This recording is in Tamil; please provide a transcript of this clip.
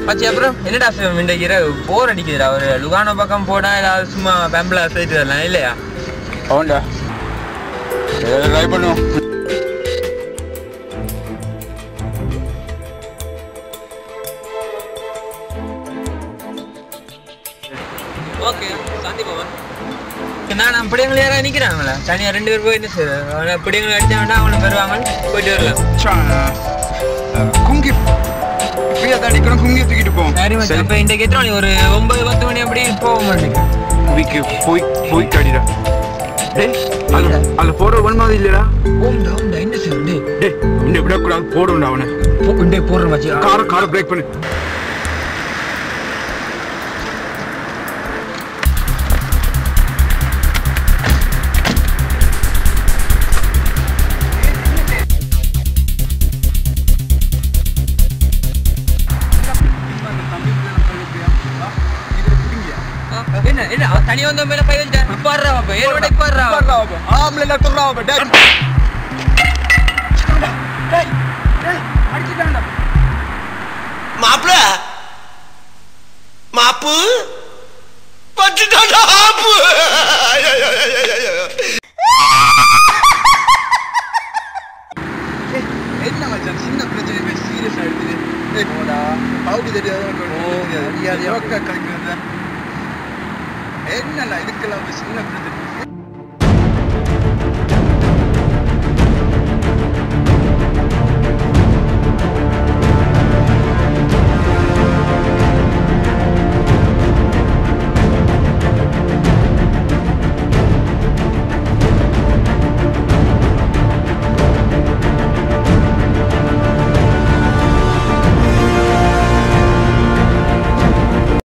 மச்சி அப்புறம் என்னடா ஃபிலிம் இன்றைக்கு இரவு போர் அடிக்குதுடா ஒரு லுகானோ பக்கம் போனா ஏதாவது சும்மா பெம்பிளா போயிட்டு வரலாம் இல்லையா அவன்டா ட்ரை பண்ணுவோம் ஓகே சாந்தி பவன் நான் பிடிங்களை யாராவது நிற்கிறாங்களா தனியாக ரெண்டு பேர் போய் என்ன செய்யுது அவனை பிடிங்களை அடிச்சாங்கன்னா அவனை பெறுவாங்க போயிட்டு வரலாம் குங்கி ஃப்ரீயாக தான் நிற்கணும் குங்கி தூக்கிட்டு போவோம் சரி மச்சி இப்போ இன்றைக்கு எத்தனை மணி ஒரு ஒன்பது பத்து மணி அப்படி போக மாட்டேங்க வீக்கு போய் போய் கடிடா டேய் அதுல அதுல போட ஒன் மாதிரி இல்லைடா ஓம்டா ஓம்டா என்ன செய்யுது டேய் இன்னும் விடக்கூடாது போடும்டா அவனை டே போடுற மச்சி காரை காரை பிரேக் பண்ணு என்ன என்ன அவன் தனியா வந்த மேல பை வச்சா பாடுறா பாப்பா ஏழு பாடுறா ஆம்பளை துறாவ டேய் டேய் டேய் அடிச்சிட்டான்டா மாப்பிள மாப்பு பட்டுட்டாடா ஆப்பு என்ன மச்சான் சின்ன பிரச்சனை பேசி சீரியஸா எடுத்துது ஏய் போடா பாவுக்கு தெரியாது உனக்கு தெரியாது யோக்கா கலக்கிறது என்னல இதுக்கெல்லாம் ஒரு சின்ன பிரச்சனை